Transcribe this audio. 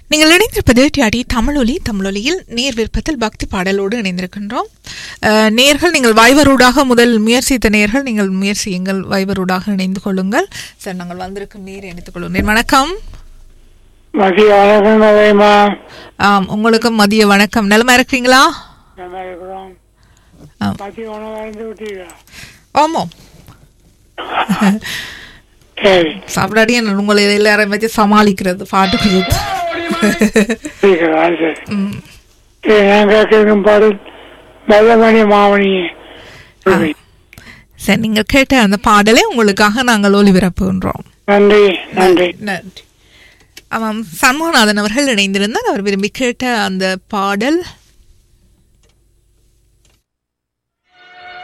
நீங்கள் இணைந்திருப்பது டிஆடி தமிழொலி தமிழொலியில் நேர் விருப்பத்தில் பக்தி பாடலோடு இணைந்திருக்கின்றோம் அஹ், நேர்கள் நீங்கள் வைவரூடாக முதல் முயற்சித்த நேர்கள் நீங்கள் முயற்சியுங்கள் வைவரூடாக இணைந்து கொள்ளுங்கள் சார் நாங்கள் வந்திருக்கும் நேர் இணைத்துக் கொள்ளுங்கள் வணக்கம் மதிய வணக்கம் கதைமா ஆம் உங்களுக்கும் மதிய வணக்கம் நலமா இருக்கிறீங்களா நல்லா இருக்கிறோம் ஆம். மதிய உணவு இருந்து விட்டீங்களா ஆமாம் சரி சாப்பிடாடி உங்களை எல்லாரையும் வச்சு சமாளிக்கிறது பாட்டு கொடுத்து சீக்கிரம் அது சரி ம். சரி நான் கேட்கும் பாடல் வெள்ளமணி மாமணி சரி நீங்கள் கேட்ட அந்த பாடலை உங்களுக்காக நாங்கள் ஒளிபரப்புகின்றோம் நன்றி நன்றி நன்றி ஆமாம் சண்முகநாதன் அவர்கள் இணைந்திருந்தார் அவர் விரும்பி கேட்ட அந்த பாடல்